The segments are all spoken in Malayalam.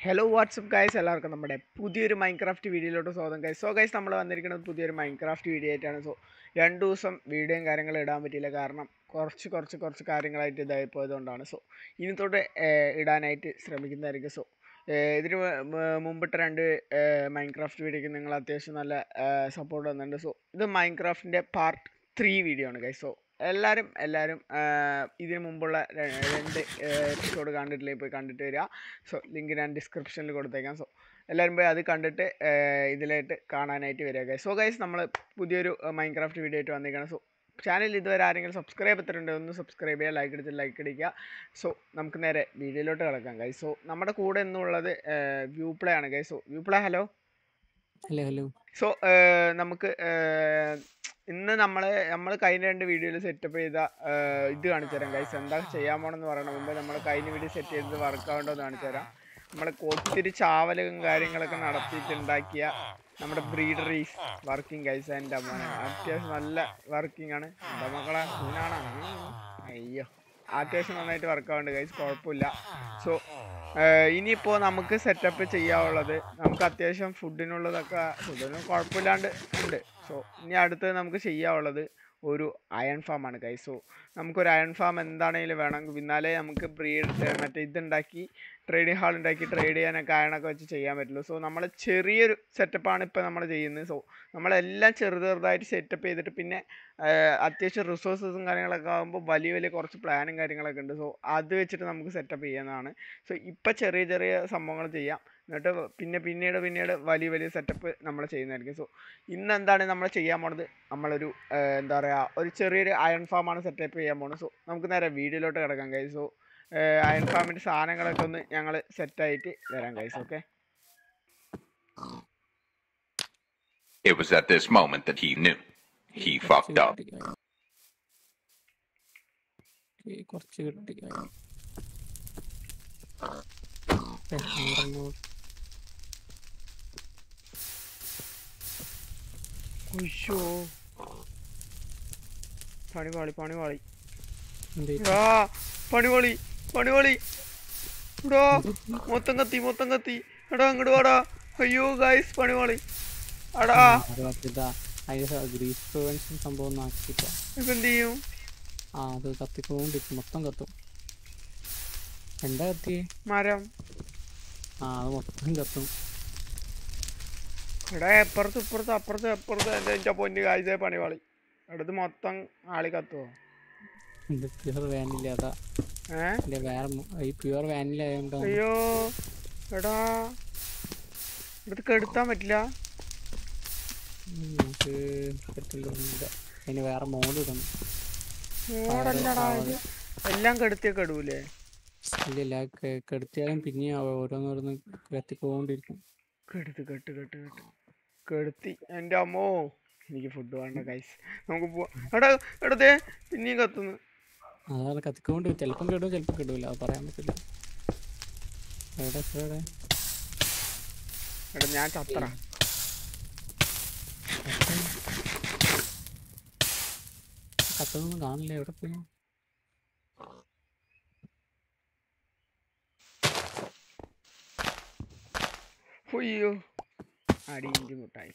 ഹലോ വാട്സപ്പ് ഗൈസ് എല്ലാവർക്കും നമ്മുടെ പുതിയൊരു മൈൻക്രാഫ്റ്റ് വീഡിയോയിലോട്ട് സ്വാഗതം ഗൈസ് സോ ഗൈസ് നമ്മൾ വന്നിരിക്കുന്നത് പുതിയൊരു മൈൻക്രാഫ്റ്റ് വീഡിയോ ആയിട്ടാണ് സോ രണ്ട് ദിവസം വീഡിയോയും കാര്യങ്ങളും ഇടാൻ പറ്റിയില്ല കാരണം കുറച്ച് കുറച്ച് കുറച്ച് കാര്യങ്ങളായിട്ട് ഇതായി പോയതുകൊണ്ടാണ് സോ ഇനി തൊട്ട് ഏർ, ഇടാനായിട്ട് ശ്രമിക്കുന്നതായിരിക്കും സോ ഇതിന് മു- മു- മുമ്പിട്ട രണ്ട് മൈൻക്രാഫ്റ്റ് വീഡിയോക്ക് നിങ്ങൾ അത്യാവശ്യം നല്ല സപ്പോർട്ട് വന്നിട്ടുണ്ട് സോ ഇത് മൈൻക്രാഫ്റ്റിൻ്റെ പാർട്ട് ത്രീ വീഡിയോ ആണ് ഗൈസ് സോ എല്ലാവരും എല്ലാവരും ഇതിന് മുമ്പുള്ള ര- രണ്ട് എപ്പിസോഡ് കണ്ടിട്ടില്ലെങ്കിൽ പോയി കണ്ടിട്ട് വരിക സോ ലിങ്ക് ഞാൻ ഡിസ്ക്രിപ്ഷനിൽ കൊടുത്തേക്കാം സോ എല്ലാവരും പോയി അത് കണ്ടിട്ട് ഏർ ഇതിലായിട്ട് കാണാനായിട്ട് വരിക ഗൈസ് സോ ഗൈസ് നമ്മൾ പുതിയൊരു മൈൻക്രാഫ്റ്റ് വീഡിയോ ആയിട്ട് വന്നിരിക്കണം സോ ചാനൽ ഇതുവരെ ആരെങ്കിലും സബ്സ്ക്രൈബ് എത്തിട്ടുണ്ട് ഒന്ന് സബ്സ്ക്രൈബ് ചെയ്യുക ലൈക്ക് അടിച്ച് ലൈക്ക് അടിക്കുക സോ നമുക്ക് നേരെ വീഡിയോയിലോട്ട് കിടക്കാം ഗൈസ് സോ നമ്മുടെ കൂടെ എന്നുള്ളത് വ്യൂ പ്ലേ ആണ് guys so view play hello hello hello so നമുക്ക് ഏർ, ഇന്ന് നമ്മൾ നമ്മൾ കഴിഞ്ഞ രണ്ട് വീഡിയോയിൽ സെറ്റപ്പ് ചെയ്ത ഏർ, ഇത് കാണിച്ചു തരാം ഗൈസ് എന്താ ചെയ്യാൻ പോണെന്ന് പറയണ മുമ്പ് നമ്മൾ കഴിഞ്ഞ വീഡിയോ സെറ്റ് ചെയ്തത് വർക്ക് ആവേണ്ടോ കാണിച്ചു തരാം നമ്മൾ ഒത്തിരി ചാവലും കാര്യങ്ങളൊക്കെ നടത്തിയിട്ടുണ്ടാക്കിയ നമ്മുടെ ബ്രീഡർ ഈസ് വർക്കിംഗ് ഗൈസ് എൻ്റെ മോനെ അത്യാവശ്യം നല്ല വർക്കിംഗ് ആണ് എൻ്റെ മക്കളെ കുഞ്ഞാണോ അയ്യോ അത്യാവശ്യം നന്നായിട്ട് വർക്ക് ആവുന്നുണ്ട് ഗൈസ് കുഴപ്പമില്ല സോ ഇനിയിപ്പോൾ നമുക്ക് സെറ്റപ്പ് ചെയ്യാനുള്ളത് നമുക്ക് അത്യാവശ്യം ഫുഡിനുള്ളതൊക്കെ ഫുഡിന് കുഴപ്പമില്ലാണ്ട് ഉണ്ട് സോ ഇനി അടുത്തത് നമുക്ക് ചെയ്യാനുള്ളത് ഒരു അയൺ ഫാമാണ് കൈ സോ നമുക്കൊരു അയൺ ഫാം എന്താണെങ്കിലും വേണം എന്നാലേ നമുക്ക് ബ്രീഡ് മറ്റേ ഇതുണ്ടാക്കി ട്രേഡിംഗ് ഹാൾ ഉണ്ടാക്കി ട്രേഡ് ചെയ്യാനൊക്കെ അയണൊക്കെ വെച്ച് ചെയ്യാൻ പറ്റുള്ളൂ സോ നമ്മൾ ചെറിയൊരു സെറ്റപ്പാണ് ഇപ്പോൾ നമ്മൾ ചെയ്യുന്നത് സോ നമ്മളെല്ലാം ചെറുത് ചെറുതായിട്ട് സെറ്റപ്പ് ചെയ്തിട്ട് പിന്നെ ആഹ് അത്യാവശ്യം റിസോഴ്സസും കാര്യങ്ങളൊക്കെ ആകുമ്പോൾ വലിയ വലിയ കുറച്ച് പ്ലാനും കാര്യങ്ങളൊക്കെ ഉണ്ട് സോ അത് വെച്ചിട്ട് നമുക്ക് സെറ്റപ്പ് ചെയ്യാവുന്നതാണ് സോ ഇപ്പം ചെറിയ ചെറിയ സംഭവങ്ങൾ ചെയ്യാം എന്നിട്ട് പിന്നെ പിന്നീട് പിന്നീട് വലിയ വലിയ സെറ്റപ്പ് നമ്മൾ ചെയ്യുന്നതായിരിക്കും സോ ഇന്ന് എന്താണ് നമ്മൾ ചെയ്യാൻ പോണത് നമ്മളൊരു ആഹ് എന്താ പറയുക ഒരു ചെറിയൊരു അയൺ ഫാമാണ് സെറ്റപ്പ് ചെയ്യാൻ പോകുന്നത് സോ നമുക്ക് നേരെ വീഡിയോയിലോട്ട് കിടക്കാം കൈ സോ അയൺ ഫാമിൻ്റെ സാധനങ്ങളൊക്കെ ഒന്ന് ഞങ്ങൾ സെറ്റായിട്ട് വരാം guys okay It was at this moment that he knew. He fucked up. കുറച്ച് കിട്ടി ഏ, നൂറെണ്ണൂറ്. ഉയ്യോ പണിപാളി പണിപാളി എന്ത് ആ പണിപാളി പണിപാളി ഇടാ മൊത്തം കത്തി മൊത്തം കത്തി എടാ അങ്ങോട്ട് വാടാ അയ്യോ ഗൈസ് പണിപാളി അടാ ആ, അത് മറ്റേതാ അതിന്റെ ഗ്രീസ് പ്രിവെൻഷൻ സംഭവം ഒന്നും ആക്കിയില്ല ഇപ്പൊ എന്ത് ചെയ്യും ആ അത് കത്തിക്കൊണ്ടിരിക്കും മൊത്തം കത്തും എന്താ കത്തിയേ മരം ആ അത് മൊത്തം കത്തും എടാ എപ്പുറത്ത് ഇപ്പുറത്ത് അപ്പുറത്ത് എപ്പുറത്ത് എൻ്റെ എൻ്റെ പൊന്ന് കാഴ്ച പണിപാളി അടുത്ത് മൊത്തം ആളി കത്തുവോ ഇത് പ്യുവർ വാനില അതാ ഏ ഇല്ല വേറെ മു- ഈ പ്യുവർ വാനില ആയതുകൊണ്ടാണ് അയ്യോ എടാ അടുത്ത് കെടുത്താൻ പറ്റില്ല ഉം, നമുക്ക് പറ്റില്ല ഒന്നുമില്ല അതിന് വേറെ മോഡ് ഇടണം മോടല്ലടാ ഇത് എല്ലാം കെടുത്തിയ കെടൂലേ ഇല്ലില്ല കെ- കെടുത്തിയാലും പിന്നെയും അവ ഓരോന്നോരോന്ന് കത്തിക്കൊണ്ടിരിക്കും കെടുത്ത് കെട്ട് കെട്ട് കെട്ട് കെടുത്തി എൻ്റെ അമ്മോ എനിക്ക് ഫുഡ് വേണ്ട ഗൈസ് നമുക്ക് പോവാം എടാ എടത്തേ പിന്നെയും കത്തുന്നു അതാണ് കത്തിക്കൊണ്ട് ചിലപ്പം കെടും ചിലപ്പം കെടൂല അത് പറയാൻ പറ്റില്ല എവിടെ എവിടെ എടാ ഞാൻ ചത്തറ കത്തൊന്നും കാണില്ല എവിടെ പോയി അയ്യോ അടിയിഞ്ച് മുട്ടായി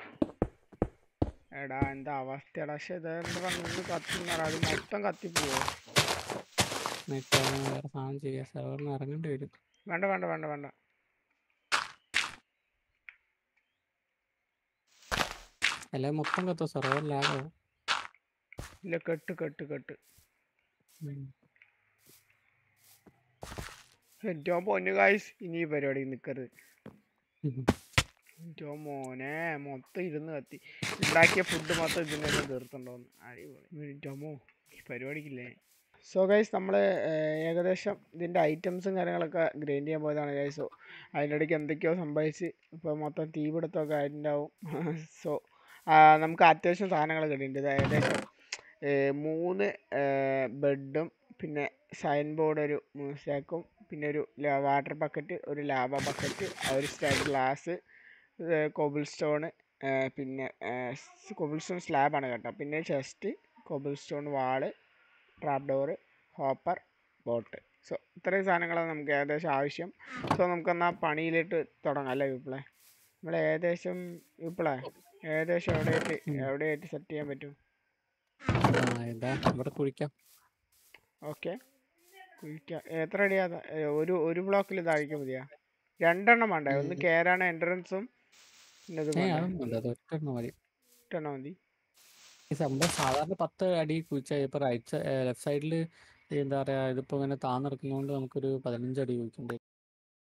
എടാ എന്താ അവസ്ഥയടാ പക്ഷെ ഇതെന്താ നിന്ന് കത്തുന്നടാ അത് മൊത്തം കത്തിപ്പോവോ എന്നിട്ട് അതിന് വേറെ സാധനം ചെയ്യാം സെർവറിന് ഇറങ്ങേണ്ടി വരും വേണ്ട വേണ്ട വേണ്ട വേണ്ട എല്ലാം മൊത്തം കത്തോ സെർവർ ലാഗോ ഇല്ല കെട്ട് കെട്ട് കെട്ട് എൻ്റെ പൊന്നു ഗായ്സ് ഇനി ഈ പരിപാടി നിൽക്കരുത് എൻ്റെ മോനെ മൊത്തം ഇരുന്ന് കത്തി ഉണ്ടാക്കിയ ഫുഡ് മൊത്തം ഇതിനെ തീർത്തുണ്ടോന്ന് അടിപൊളി ടൊമോ ഈ പരിപാടിക്കില്ലേ സോ ഗൈസ് നമ്മൾ ഏകദേശം ഇതിൻ്റെ ഐറ്റംസും കാര്യങ്ങളൊക്കെ ഗ്രൈൻഡ് ചെയ്യാൻ പോയതാണ് ഗൈസ് സോ അതിൻ്റെ ഇടയ്ക്ക് എന്തൊക്കെയോ സംഭവിച്ച് ഇപ്പോൾ മൊത്തം തീപിടുത്തമൊക്കെ ആയിട്ടുണ്ടാവും സോ നമുക്ക് അത്യാവശ്യം സാധനങ്ങൾ കിട്ടിയിട്ടുണ്ട് ഇത് ഏകദേശം ഏർ മൂന്ന് ബെഡും പിന്നെ സൈൻ ബോർഡ് ഒരു മൂന്ന് സ്റ്റാക്കും പിന്നെ ഒരു വാട്ടർ ബക്കറ്റ് ഒരു ലാവ ബക്കറ്റ് ഒരു സ്റ്റാക്ക് ഗ്ലാസ് കോബിൾ സ്റ്റോണ് പിന്നെ കോബിൾ സ്റ്റോൺ സ്ലാബാണ് കേട്ടോ പിന്നെ chest cobblestone wall trapdoor hopper boat so ഇത്രയും സാധനങ്ങളാണ് നമുക്ക് ഏകദേശം ആവശ്യം സോ നമുക്കെന്നാൽ പണിയിലിട്ട് തുടങ്ങാം അല്ലേ വിപ്ലേ നമ്മൾ ഏകദേശം വിപ്ലേ ഏകദേശം എവിടെയായിട്ട് എവിടെയായിട്ട് സെറ്റ് ചെയ്യാൻ പറ്റും ആ എന്താ ഇവിടെ കുഴിക്കാം ഓക്കെ കുഴിക്കാം എത്ര അടിയാ ത- ഏ, ഒരു ഒരു ബ്ലോക്കിൽ താഴേക്ക് മതിയാ രണ്ടെണ്ണം വേണ്ടേ ഒന്ന് കയറാണ് എൻട്രൻസും പിന്നെ ഇത് ഏ വേണ്ടേ? അതൊന്നും അത് ഒറ്റ മതി ഒറ്റെണ്ണം മതി ഈ സംഭവം സാധാരണ പത്ത് അടി കുഴിച്ചാൽ ഇപ്പൊ റൈറ്റ് ലെഫ്റ്റ് സൈഡിൽ എന്താ പറയാ ഇതിപ്പോ ഇങ്ങനെ താന്നിറക്കുന്നതുകൊണ്ട് നമുക്കൊരു പതിനഞ്ച് അടി കുഴിക്കേണ്ടി വരും.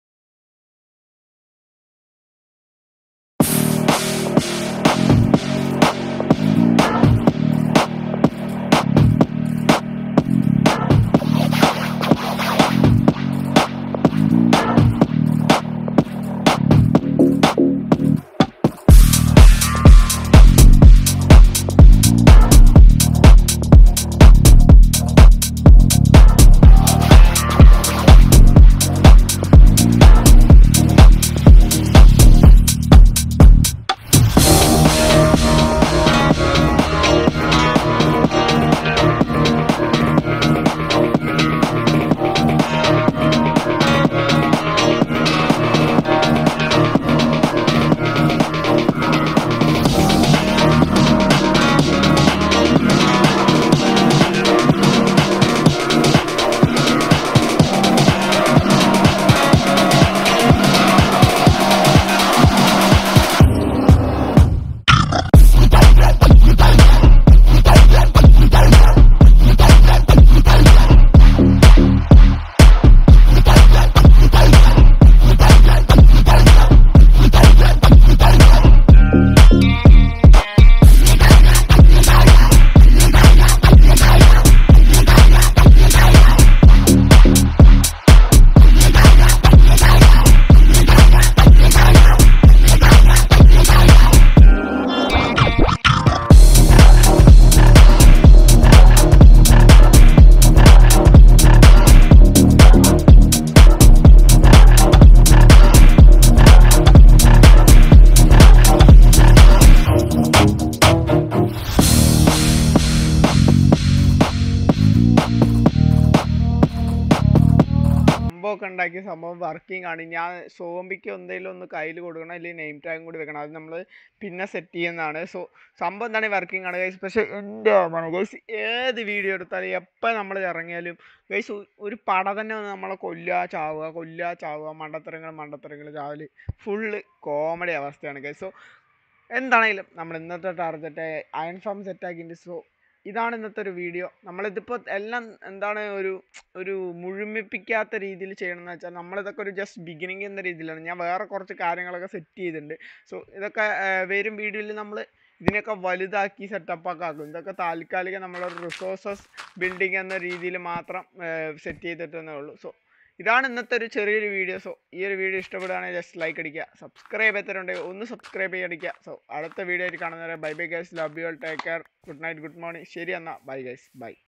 സംഭവമൊക്കെ ഉണ്ടാക്കിയ സംഭവം വർക്കിംഗ് ആണ് ഞാൻ സോംബിക്ക് എന്തെങ്കിലും ഒന്ന് കയ്യിൽ കൊടുക്കണം അല്ലെങ്കിൽ നെയിം ടാഗും കൂടി വെക്കണം അത് നമ്മൾ പിന്നെ സെറ്റ് ചെയ്യുന്നതാണ് സോ സംഭവം എന്താണ് വർക്കിംഗ് ആണ് ഗൈസ് പക്ഷേ എൻ്റെ ഗൈസ് ഏത് വീഡിയോ എടുത്താലും എപ്പോൾ നമ്മൾ ഇറങ്ങിയാലും ഗൈസ് ഒരു പട തന്നെ വന്ന് നമ്മളെ കൊല്ലുക ചാവുക കൊല്ലുക ചാവുക മണ്ടത്തരങ്ങൾ മണ്ടത്തരങ്ങൾ ചാവല് ഫുള്ള് കോമഡി അവസ്ഥയാണ് ഗൈസ് സോ എന്താണെങ്കിലും നമ്മൾ ഇന്നത്തെ ടാർഗറ്റ് അയൺ ഫാം സെറ്റാക്കിയിട്ട് സോ ഇതാണ് ഇന്നത്തെ ഒരു വീഡിയോ നമ്മളിതിപ്പോൾ എല്ലാം എന്താണ് ഒരു ഒരു മുഴുമിപ്പിക്കാത്ത രീതിയിൽ ചെയ്യണമെന്ന് വെച്ചാൽ നമ്മളിതൊക്കെ ഒരു ജസ്റ്റ് ബിഗിനിങ് എന്ന രീതിയിലാണ് ഞാൻ വേറെ കുറച്ച് കാര്യങ്ങളൊക്കെ സെറ്റ് ചെയ്തിട്ടുണ്ട് സോ ഇതൊക്കെ ആ, വരും വീഡിയോയിൽ നമ്മൾ ഇതിനൊക്കെ വലുതാക്കി സെറ്റപ്പൊക്കെ ആക്കും ഇതൊക്കെ താൽക്കാലിക നമ്മളൊരു റിസോഴ്സസ് ബിൽഡിംഗ് എന്ന രീതിയിൽ മാത്രം സെറ്റ് ചെയ്തിട്ടെന്നേ ഉള്ളൂ സോ ഇതാണ് ഇന്നത്തെ ഒരു ചെറിയൊരു വീഡിയോ സോ ഈ ഒരു വീഡിയോ ഇഷ്ടപ്പെടുകയാണെങ്കിൽ ജസ്റ്റ് ലൈക്ക് അടിക്കുക സബ്സ്ക്രൈബ് ചെയ്തിട്ടുണ്ടെങ്കിൽ ഒന്ന് സബ്സ്ക്രൈബ് ചെയ്യടിക്കുക സോ അടുത്ത വീഡിയോ ആയിട്ട് കാണുന്നവരെ bye bye guys love you all take care good night good morning ശരി എന്നാൽ ബൈ ഗൈസ് ബൈ